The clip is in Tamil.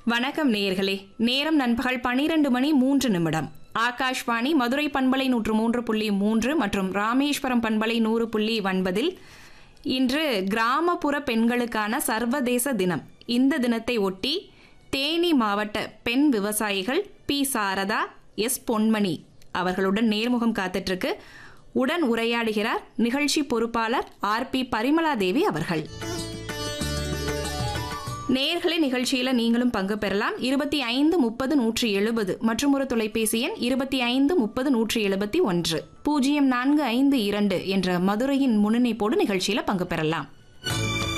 வணக்கம் நேயர்களே நேரம் நண்பகல் பனிரெண்டு மணி மூன்று நிமிடம் ஆகாஷ்வாணி மதுரை பண்பலை நூற்று மூன்று புள்ளி மூன்று மற்றும் ராமேஸ்வரம் பண்பலை நூறு புள்ளி ஒன்பதில் இன்று கிராமப்புற பெண்களுக்கான சர்வதேச தினம் இந்த தினத்தை ஒட்டி தேனி மாவட்ட பெண் விவசாயிகள் பி சாரதா எஸ் பொன்மணி அவர்களுடன் நேர்முகம் காத்துட்ருக்கு உடன் உரையாடுகிறார் நிகழ்ச்சி பொறுப்பாளர் ஆர் பி பரிமலாதேவி அவர்கள் நேர்களை நிகழ்ச்சியில நீங்களும் பங்கு பெறலாம் இருபத்தி ஐந்து முப்பது நூற்றி எழுபது மற்றும் ஒரு தொலைபேசி எண் இருபத்தி ஐந்து முப்பது நூற்றி எழுபத்தி ஒன்று பூஜ்ஜியம் நான்கு ஐந்து இரண்டு என்ற மதுரையின் முன்னிணைப்போடு நிகழ்ச்சியில பங்கு பெறலாம்